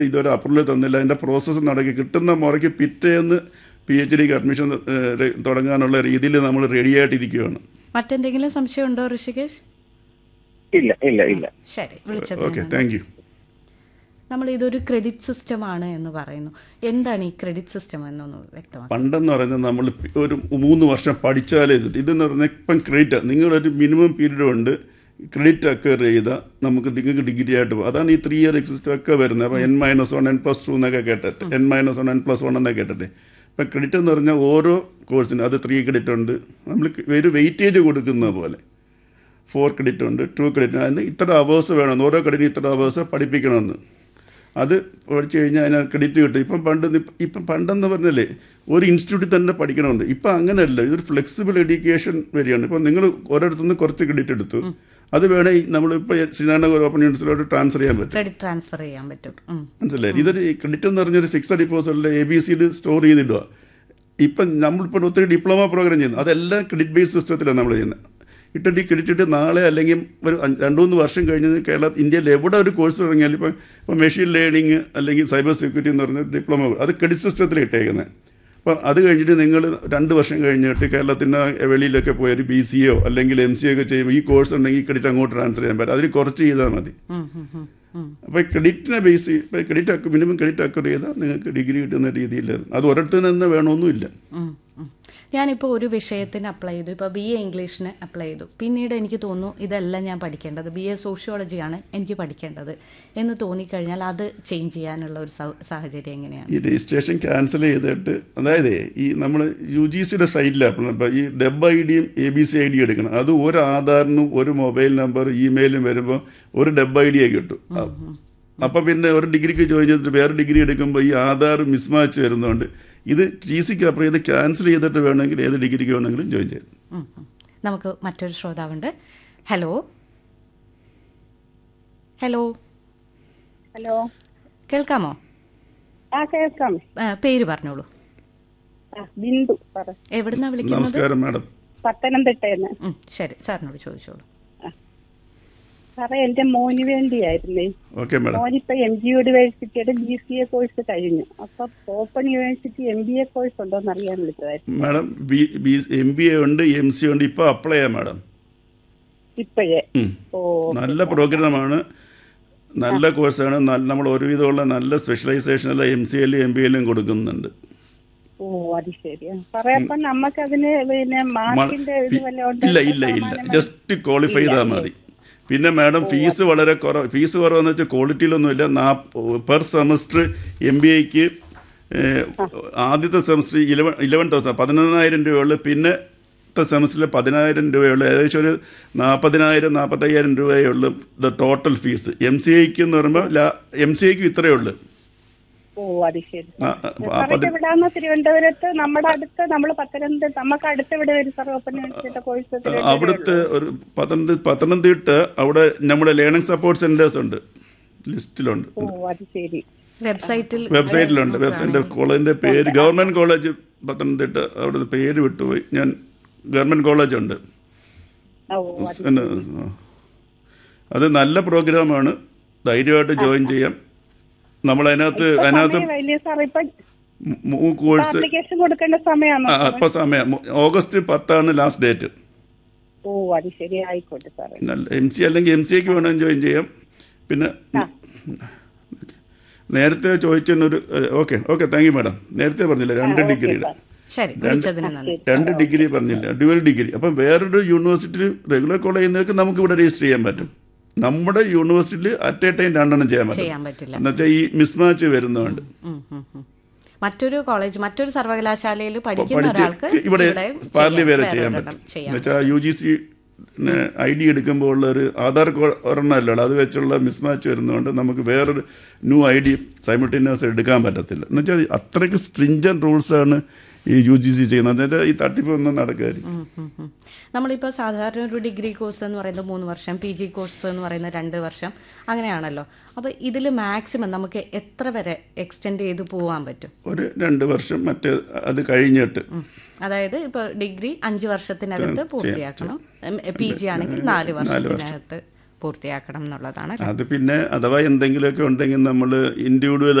ഇതുവരെ അപ്രൂവൽ തന്നില്ല അതിൻ്റെ പ്രോസസ്സ് നടക്കി കിട്ടുന്ന മുറയ്ക്ക് പിറ്റേന്ന് പി എച്ച് ഡിക്ക് അഡ്മിഷൻ തുടങ്ങാനുള്ള രീതിയിൽ നമ്മൾ റെഡി ആയിട്ടിരിക്കുകയാണ് മറ്റെന്തെങ്കിലും സംശയം ഉണ്ടോ ഋഷികേഷ് ഇല്ല ഇല്ല ഇല്ല ശരി വിളിച്ചത് ഓക്കെ താങ്ക് യു നമ്മൾ ഇതൊരു ക്രെഡിറ്റ് സിസ്റ്റം ആണ് എന്ന് പറയുന്നു എന്താണ് ഈ ക്രെഡിറ്റ് സിസ്റ്റം എന്നൊന്ന് വ്യക്തമാക്കാം പണ്ടെന്ന് പറയുന്നത് നമ്മൾ ഒരു മൂന്ന് വർഷം പഠിച്ചാലേ ഇത് ഇതെന്ന് പറഞ്ഞാൽ ഇപ്പം ക്രെഡിറ്റ് നിങ്ങളൊരു മിനിമം പീരീഡ് ഉണ്ട് ക്രെഡിറ്റ് അക്കർ ചെയ്താൽ നമുക്ക് നിങ്ങൾക്ക് ഡിഗ്രി ആയിട്ട് പോകും അതാണ് ഈ ത്രീ ഇയർ എക്സിസ്റ്റ് ഒക്കെ വരുന്നത് അപ്പോൾ N minus one N plus two എന്നൊക്കെ കേട്ടിട്ട് N minus one N plus one എന്നൊക്കെ കേട്ടിട്ട് ഇപ്പം ക്രെഡിറ്റ് എന്ന് പറഞ്ഞാൽ ഓരോ കോഴ്സിനും അത് ത്രീ ക്രെഡിറ്റ് ഉണ്ട് നമ്മൾ ഒരു വെയിറ്റേജ് കൊടുക്കുന്ന പോലെ ഫോർ ക്രെഡിറ്റ് ഉണ്ട് ടു ക്രെഡിറ്റ് അതിന് ഇത്ര അവേഴ്സ് വേണം ഓരോ ക്രെഡിറ്റിന് ഇത്ര അവേഴ്സ് പഠിപ്പിക്കണമെന്ന് അത് പഠിച്ചു കഴിഞ്ഞാൽ അതിന് ക്രെഡിറ്റ് കിട്ടും ഇപ്പം പണ്ട് നി- ഇപ്പം പണ്ടെന്ന് പറഞ്ഞല്ലേ ഒരു ഇൻസ്റ്റിറ്റ്യൂട്ടിൽ തന്നെ പഠിക്കണമെന്ന് ഇപ്പം അങ്ങനെയല്ല ഇതൊരു ഫ്ലെക്സിബിൾ എഡ്യൂക്കേഷൻ വരികയാണ് ഇപ്പം നിങ്ങൾ ഓരോരുത്തുനിന്ന് കുറച്ച് ക്രെഡിറ്റ് എടുത്തു അത് വേണേ നമ്മളിപ്പോൾ ശ്രീനാരായണ ഓപ്പൺ യൂണിവേഴ്സിറ്റിയിലോട്ട് ട്രാൻസ്ഫർ ചെയ്യാൻ പറ്റും ക്രെഡിറ്റ് ട്രാൻസ്ഫർ ചെയ്യാൻ പറ്റും ഉം. മനസ്സിലായി ഇതൊരു ക്രെഡിറ്റ് എന്ന് പറഞ്ഞൊരു ഫിക്സഡ് ഡിപ്പോസിറ്റിൽ എ ബി സിയിൽ സ്റ്റോർ ചെയ്തിടുക ഇപ്പം നമ്മളിപ്പോൾ ഒത്തിരി ഡിപ്ലോമ പ്രോഗ്രാം ചെയ്യുന്നു അതെല്ലാം ക്രെഡിറ്റ് ബേസ് സിസ്റ്റത്തിലാണ് നമ്മൾ ചെയ്യുന്നത് ഇട്ടിട്ട് ഈ ക്രെഡിറ്റ് ഇട്ട് നാളെ അല്ലെങ്കിൽ ഒരു അഞ്ച് രണ്ട് മൂന്ന് വർഷം കഴിഞ്ഞ് കേരള ഇന്ത്യയിൽ എവിടെ ഒരു കോഴ്സ് തുടങ്ങിയാലും ഇപ്പം ഇപ്പോൾ മെഷീൻ ലേണിംഗ് അല്ലെങ്കിൽ സൈബർ സെക്യൂരിറ്റി എന്ന് പറഞ്ഞ ഡിപ്ലോമ അത് ക്രെഡിറ്റ് സിസ്റ്റത്തിൽ ഇട്ടേക്കുന്നത് അപ്പം അത് കഴിഞ്ഞിട്ട് നിങ്ങൾ രണ്ട് വർഷം കഴിഞ്ഞിട്ട് കേരളത്തിൻ്റെ വെളിയിലൊക്കെ പോയി ഒരു ബി സി ഒ അല്ലെങ്കിൽ എം സി ഒക്കെ ചെയ്യുമ്പോൾ ഈ കോഴ്സ് ഉണ്ടെങ്കിൽ ക്രെഡിറ്റ് അങ്ങോട്ട് ട്രാൻസ്ഫർ ചെയ്യാൻ പറ്റും അതിൽ കുറച്ച് ചെയ്താൽ മതി ഉം, ഉം, ഉം, ഉം. അപ്പോൾ ക്രെഡിറ്റിനെ ബേസ് ചെയ്ത് ഇപ്പോൾ ക്രെഡിറ്റ് അക്ക മിനിമം ക്രെഡിറ്റ് അക്കർ ചെയ്താൽ നിങ്ങൾക്ക് ഡിഗ്രി കിട്ടുന്ന രീതിയിൽ അത് ഒരിടത്ത് നിന്ന് വേണമെന്നില്ല ഉം, ഉം. ഞാനിപ്പോൾ ഒരു വിഷയത്തിന് അപ്ലൈ ചെയ്തു ഇപ്പോൾ ബി എ ഇംഗ്ലീഷിന് അപ്ലൈ ചെയ്തു പിന്നീട് എനിക്ക് തോന്നുന്നു ഇതല്ല ഞാൻ പഠിക്കേണ്ടത് ബി എ സോഷ്യോളജിയാണ് എനിക്ക് പഠിക്കേണ്ടത് എന്ന് തോന്നിക്കഴിഞ്ഞാൽ അത് ചേഞ്ച് ചെയ്യാനുള്ള ഒരു സൗ- സാഹചര്യം എങ്ങനെയാണ് ഈ രജിസ്ട്രേഷൻ ക്യാൻസൽ ചെയ്തിട്ട് അതായത് ഈ നമ്മൾ യു ജി സിയുടെ സൈറ്റിലാണ് ഇപ്പോൾ ഈ ഡെബ് ഐ ഡിയും A B C I D എടുക്കണം അത് ഒരു ആധാറിനും ഒരു മൊബൈൽ നമ്പർ ഇമെയിലും വരുമ്പോൾ ഒരു ഡെബ് ഐ ഡിയെ കിട്ടും അപ്പം പിന്നെ ഒരു ഡിഗ്രിക്ക് ജോയിൻ ചെയ്തിട്ട് വേറെ ഡിഗ്രി എടുക്കുമ്പോൾ ഈ ആധാർ മിസ്മാച്ച് വരുന്നതുകൊണ്ട് ഇത് ടി സിക്ക് അപ്പുറം ഇത് ക്യാൻസൽ ചെയ്തിട്ട് വേണമെങ്കിൽ ഏത് ഡിഗ്രിക്ക് വേണമെങ്കിലും ജോയിൻ ചെയ്യാം ഉം, ഉം. നമുക്ക് മറ്റൊരു ശ്രോതാവുണ്ട് ഹലോ ഹലോ ഹലോ കേൾക്കാമോ ആ കേൾക്കാം ആ, പേര് പറഞ്ഞോളൂ ആ ബിന്ദു പറ എവിടുന്നാ വിളിക്കുന്നത് നമസ്കാരം മാഡം പത്തനംതിട്ടയെന്ന് ഉം, ശരി സാറിനോട് ചോദിച്ചോളൂ സാറേ എന്റെ മോന് വേണ്ടിയായിരുന്നേ ഓക്കെ മാഡം മോനിപ്പോ എം ജി യൂണിവേഴ്സിറ്റിയുടെ ബി സി എ കോഴ്സ് കഴിഞ്ഞു അപ്പൊ open university M B A course ഉണ്ടോ എന്ന് അറിയാൻ വിളിച്ചതായിരുന്നു madam B B M B A ഉണ്ട് എം സി ഉണ്ട് ഇപ്പോൾ അപ്ലൈ ചെയ്യാം മാഡം ഇപ്പോഴേ ഉം. ഓ നല്ല പ്രോഗ്രാമാണ് നല്ല കോഴ്സാണ് നല്ല നമ്മൾ ഒരുവിധമുള്ള നല്ല സ്പെഷ്യലൈസേഷൻ എല്ലാം എം സി എല്ലും എം ബി എല്ലും കൊടുക്കുന്നുണ്ട് ഓ അത് ശരിയാ സാറേ അപ്പൊ നമുക്ക് അതിന് പിന്നെ മാർക്കിന്റെ ഇത് പി- വല്ല ഉണ്ടോ? ഇല്ല ഇല്ല ഇല്ല ജസ്റ്റ് ക്വാളിഫൈ ചെയ്താൽ മതി പിന്നെ മാഡം ഫീസ് വളരെ കുറവ് ഫീസ് കുറവെന്ന് വെച്ചാൽ ക്വാളിറ്റിയിലൊന്നുമില്ല നാ പെർ സെമസ്റ്റർ എം ബി ഐക്ക് ആദ്യത്തെ സെമസ്റ്റർ ഇലവൻ ഇലവൻ തൗസൻഡ് പതിനൊന്നായിരം രൂപയുള്ളു പിന്നെ സെമസ്റ്ററിൽ പതിനായിരം രൂപയുള്ളു ഏകദേശം ഒരു നാൽപ്പതിനായിരം നാൽപ്പത്തയ്യായിരം രൂപയുള്ളു the total fees M C ഐക്ക് എന്ന് പറയുമ്പോൾ എം സി ഐക്ക് ഇത്രയേ ഉള്ളൂ ഓ അത് ശരി ആ, ആ, ആ, സാറേ പതി- എവിടാന്ന് തിരുവനന്തപുരത്ത് നമ്മുടെ അടുത്ത് നമ്മൾ പത്തനംതിട്ട നമുക്ക് അടുത്ത് ഇവിടെ വരും സാർ ഓപ്പൺ യൂണിവേഴ്സിറ്റിയുടെ കോഴ്സ് അവിടുത്തെ ഒരു പത്തനംതിട്ട പത്തനംതിട്ട അവിടെ നമ്മുടെ ലേണിംഗ് സപ്പോർട്ട് സെന്റേഴ്സ് ഉണ്ട് ലിസ്റ്റിലുണ്ട് ഓ അത് ശരി വെബ്സൈറ്റിൽ വെബ്സൈറ്റിലുണ്ട് വെബ്സൈറ്റിന്റെ കോളേജിന്റെ പേര് ഗവൺമെന്റ് കോളേജ് പത്തനംതിട്ട അവിടെ പേര് വിട്ടുപോയി ഞാൻ ഗവൺമെന്റ് കോളേജ് ഉണ്ട് ഓ അത് പിന്നെ, ആ. അത് നല്ല പ്രോഗ്രാമാണ് ധൈര്യമായിട്ട് ജോയിൻ ചെയ്യാം നമ്മൾ അതിനകത്ത് അതിനകത്ത് സമയം വലിയ സാർ ഇപ്പൊ മൂ കോഴ്സ് ആപ്ലിക്കേഷൻ കൊടുക്കേണ്ട സമയമാണോ ആ ഇപ്പം സമയം മു- ഓഗസ്റ്റ് പത്താണ് ലാസ്റ്റ് ഡേറ്റ് ഓ അത് ശരി ആയിക്കോട്ടെ സാറേ നല്ല എം സി അല്ലെങ്കിൽ എം സി എക്ക് വേണമെങ്കിൽ ജോയിൻ ചെയ്യാം പിന്നെ നേരത്തെ ചോദിച്ചൊരു okay okay thank you madam നേരത്തെ പറഞ്ഞില്ല രണ്ട് ഡിഗ്രിയുടെ ശരി വിളിച്ചതിന് നന്ദി രണ്ട് ഡിഗ്രി പറഞ്ഞില്ല ഡ്യുവൽ ഡിഗ്രി അപ്പം വേറൊരു യൂണിവേഴ്സിറ്റിയിൽ റെഗുലർ കോളേജിൽ നിന്നൊക്കെ നമുക്ക് ഇവിടെ രജിസ്റ്റർ ചെയ്യാൻ പറ്റും നമ്മുടെ യൂണിവേഴ്സിറ്റിയിൽ അറ്റ് എ ടൈം രണ്ടെണ്ണം ചെയ്യാൻ പറ്റും ചെയ്യാൻ പറ്റില്ല എന്നുവെച്ചാൽ ഈ മിസ്മാച്ച് വരുന്നതുകൊണ്ട് ഉം, ഉം, ഉം. മറ്റൊരു കോളേജ് മറ്റൊരു സർവകലാശാലയിൽ പഠിക്കുന്ന പഠിച്ച് ഒരാൾക്ക് ഇവിടെ പാർലി ചെയ്യാം, വേറെ വേറെ ചെയ്യാൻ ഒരെണ്ണം പറ്റും ചെയ്യാം എന്നുവെച്ചാൽ U G C I D എടുക്കുമ്പോൾ ഉള്ള ഒരു ആധാർ ഒരെണ്ണമല്ലോ അത് വെച്ചുള്ള മിസ്മാച്ച് വരുന്നതുകൊണ്ട് നമുക്ക് വേറൊരു ന്യൂ ഐ ഡി സൈമിൾട്ടേനിയസ് എടുക്കാൻ പറ്റത്തില്ല എന്നുവെച്ചാൽ അത്രയ്ക്ക് സ്ട്രിഞ്ചൻ റൂൾസാണ് ഈ യു ജി സി ചെയ്യുന്നത് എന്നുവെച്ചാൽ ഈ തട്ടിപ്പ് ഒന്നും നടക്കായിരിക്കും ഉം, ഉം, ഉം. നമ്മളിപ്പോൾ സാധാരണ ഒരു ഡിഗ്രി കോഴ്സ് എന്ന് പറയുന്നത് മൂന്ന് വർഷം പി ജി കോഴ്സ് എന്ന് പറയുന്നത് രണ്ട് വർഷം അങ്ങനെയാണല്ലോ അപ്പോൾ ഇതിൽ മാക്സിമം നമുക്ക് എത്ര വരെ എക്സ്റ്റെൻഡ് ചെയ്ത് പോകാൻ പറ്റും ഒരു രണ്ട് വർഷം മറ്റേ അത് കഴിഞ്ഞിട്ട് ഉം. അതായത് ഇപ്പോൾ ഡിഗ്രി അഞ്ച് വർഷത്തിനകത്ത് പൂർത്തിയാക്കണം പി ജി ആണെങ്കിൽ നാല് വർഷത്തിനകത്ത് പൂർത്തിയാക്കണം എന്നുള്ളതാണ് അത് പിന്നെ അഥവാ എന്തെങ്കിലുമൊക്കെ ഉണ്ടെങ്കിൽ നമ്മൾ ഇൻഡിവിജ്വൽ